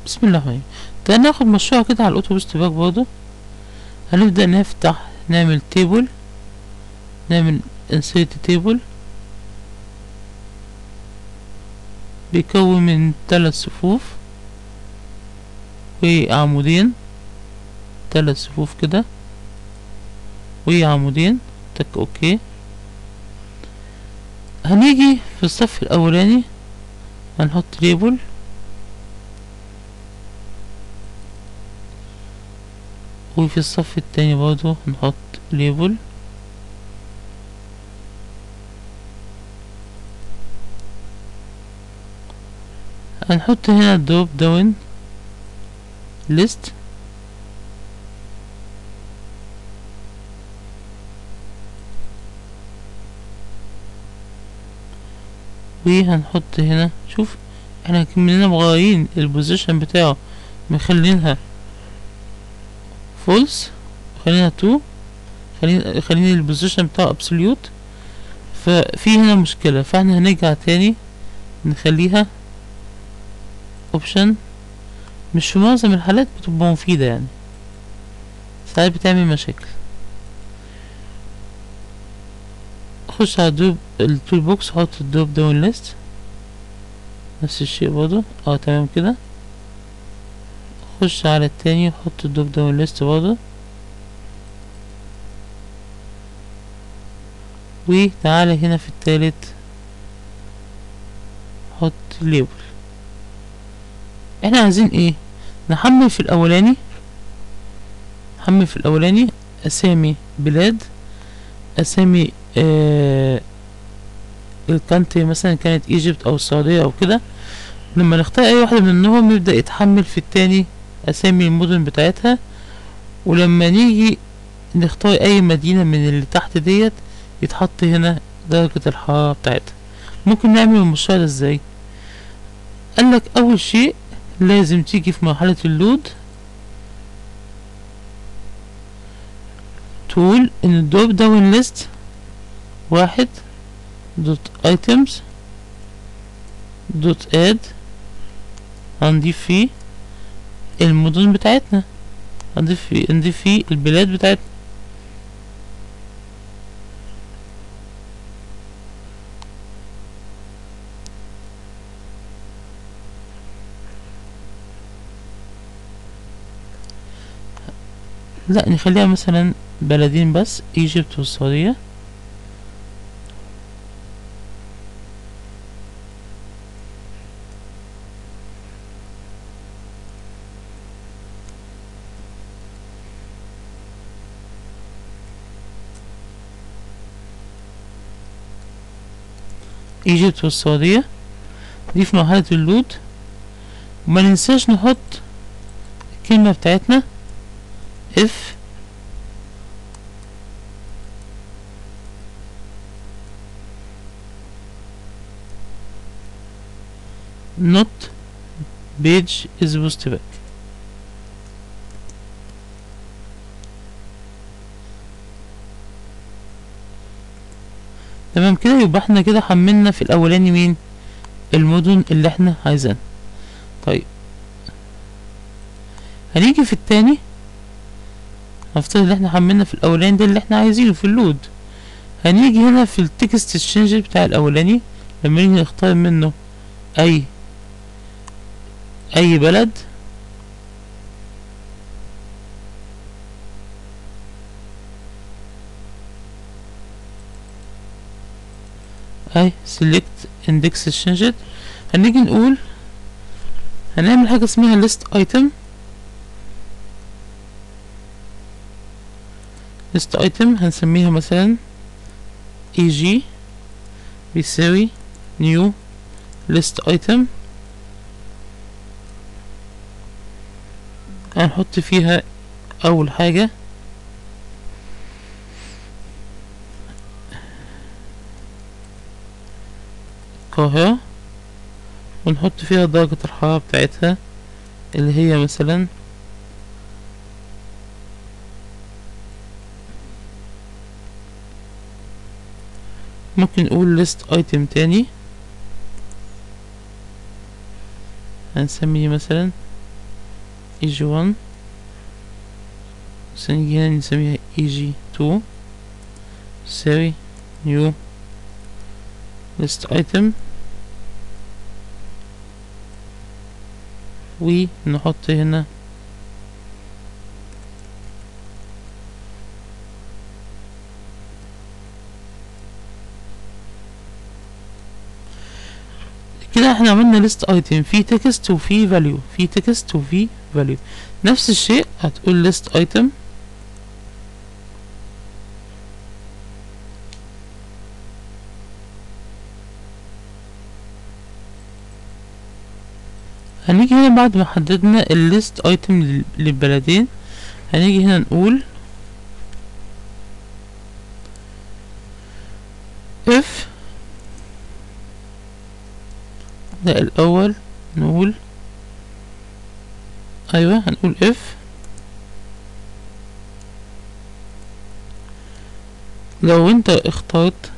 بسم الله الرحمن الرحيم تعالى ناخد مشروع كده على الاوتوبوس باك برضه هنبدأ نفتح نعمل تيبل نعمل insert تيبل بيكون من ثلاث صفوف وعمودين ثلاث صفوف كده وعمودين تك اوكي هنيجي في الصف الاولاني هنحط ليبل وفي الصف التاني برضو هنحط ليبل هنحط هنا دروب داون ليست وهنحط هنا شوف احنا كملنا مغيرين البوزيشن بتاعه مخلينها فولس خلينا تو خلينا خلينا البوزيشن بتاعه ابسوليوت ففي هنا مشكلة فاحنا هنرجع تاني نخليها اوبشن مش في معظم الحالات بتبقى مفيدة يعني ساعات بتعمل مشاكل اخش على دوب التول بوكس احط الدروب داون ليست نفس الشيء برضه اه تمام كده اخش على التاني احط الدروب داون ليست برضه وتعالى هنا في التالت حط ليبل احنا عايزين ايه نحمل في الاولاني نحمل في الاولاني اسامي بلاد اسامي آه الكانتري مثلا كانت ايجيبت او السعودية او كده لما نختار اي واحدة منهم يبدأ يتحمل في التاني اسامي المدن بتاعتها ولما نيجي نختار اي مدينة من اللي تحت ديت يتحط هنا درجة الحرارة بتاعتها ممكن نعمل المشروع ده ازاي قالك اول شيء لازم تيجي في مرحلة اللود تقول ان الدروب داون ليست واحد دوت ايتمز دوت اد هنضيف فيه المدن بتاعتنا هنضيف فيه نضيف فيه البلاد بتاعتنا لا نخليها مثلا بلدين بس ايجيبت والسعودية ايجيبت والسعودية دي في مرحلة اللود وما ننساش نحط الكلمة بتاعتنا if not page is post back تمام كده يبقى احنا كده حملنا في الاولاني مين المدن اللي احنا عايزينها طيب هنيجي في التاني نفترض اللي احنا حملنا في الاولاني ده اللي احنا عايزينه في اللود هنيجي هنا في التكست تشينج بتاع الاولاني لما نيجي نختار منه اي اي بلد اي select index changed هنيجي نقول هنعمل حاجة اسمها list item list item هنسميها مثلا eg بيساوي new list item هنحط فيها اول حاجة القاهرة ونحط فيها درجة الحرارة بتاعتها اللي هي مثلا ممكن نقول list item تاني هنسميه مثلا اي جي 1 نيجي هنا نسميها اي جي 2 تساوي نيو list item ونحط هنا كده احنا عملنا list item في text وفي value في text وفي value نفس الشيء هتقول list item هنيجي هنا بعد ما حددنا الليست ايتم للبلدين هنيجي هنا نقول if ده الاول نقول ايوه هنقول if لو انت اخترت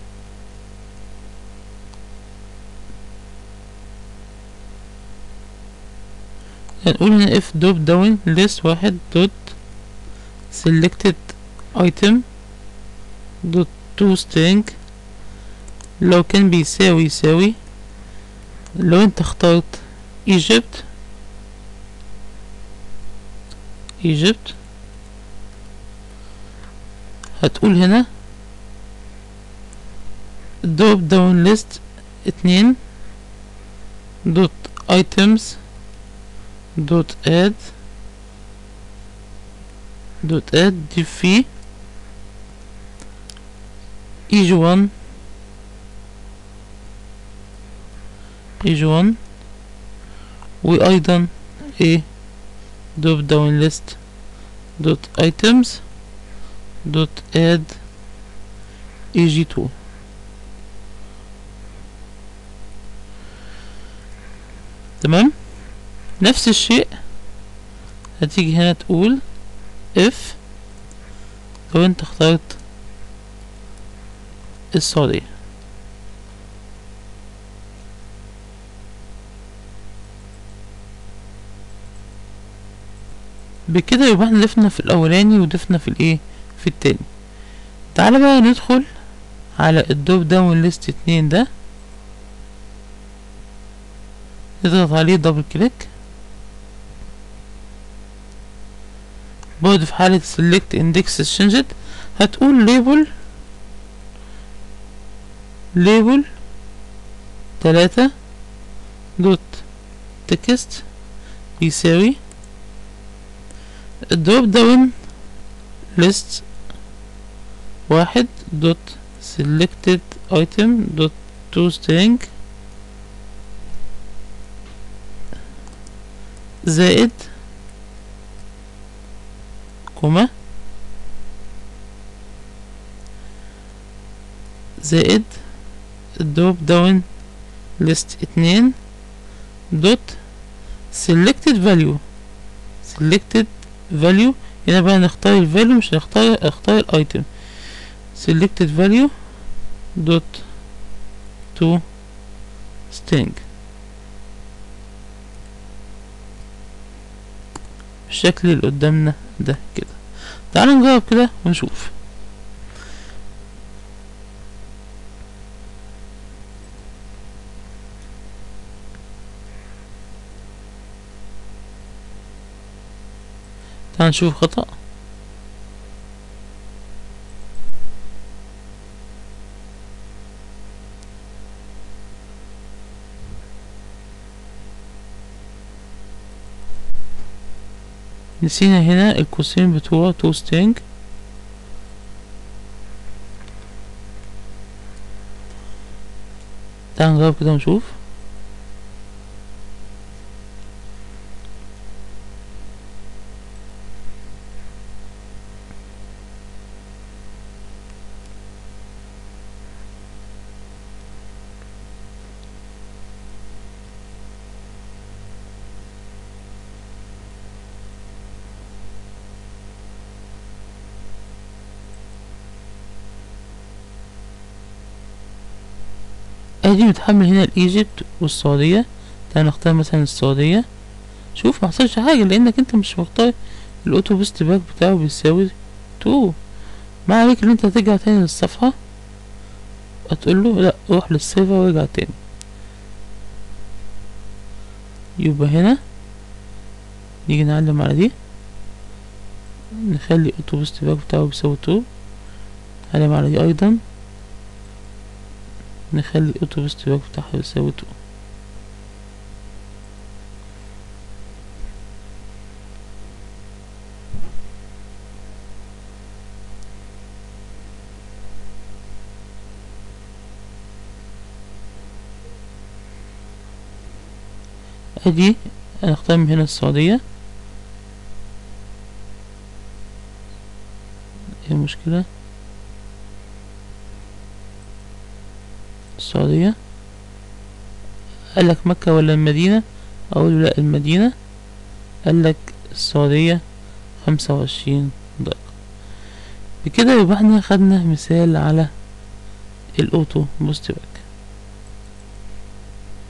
هنقول هنا if drop down list واحد dot selected item dot to string لو كان بيساوي يساوي لو انت اخترت Egypt Egypt هتقول هنا drop down list اتنين dot items dot add dot add دي في each one each one وأيضا a drop down list dot items dot add eg2 تمام نفس الشيء هتيجي هنا تقول if لو انت اخترت السعودية بكده يبقى احنا ضفنا في الاولاني وضفنا في الايه في التاني تعالى بقى ندخل على الدوب داون ليست اتنين ده نضغط عليه دبل كليك برضه في حالة select index changed هتقول label label تلاتة دوت text بيساوي الدروب داون list واحد دوت selected item دوت to string زائد كوما زائد الدروب داون ليست اتنين دوت selected value selected value هنا بقى نختار الفاليو مش هنختار اختار الايتم selected value دوت to string بالشكل اللي قدامنا ده كده تعالوا نجرب كده ونشوف تعال نشوف خطأ نسينا هنا القوسين بتوع تو سترينج تعال نجرب كده ونشوف ادي متحمل هنا الايجيبت والسعودية تعال نختار مثلا السعودية شوف ما حصلش حاجة لانك انت مش مختار الاوتو بوست باك بتاعه بيساوي تو ما عليك ان انت هترجع تاني للصفحة هتقول له لا روح للسيرفر وارجع تاني يبقى هنا نيجي نعلم على دي نخلي اوتو بوست باك بتاعه بيساوي تو نعلم على دي ايضا نخلي اوتو بوست باك بتاعها بيساوي تو ادي هنختار من هنا السعودية ايه المشكلة السعودية قالك مكة ولا المدينة اقول له لا المدينة قالك السعودية خمسة وعشرين دقيقة بكده يبقى احنا خدنا مثال على الاوتو بوست باك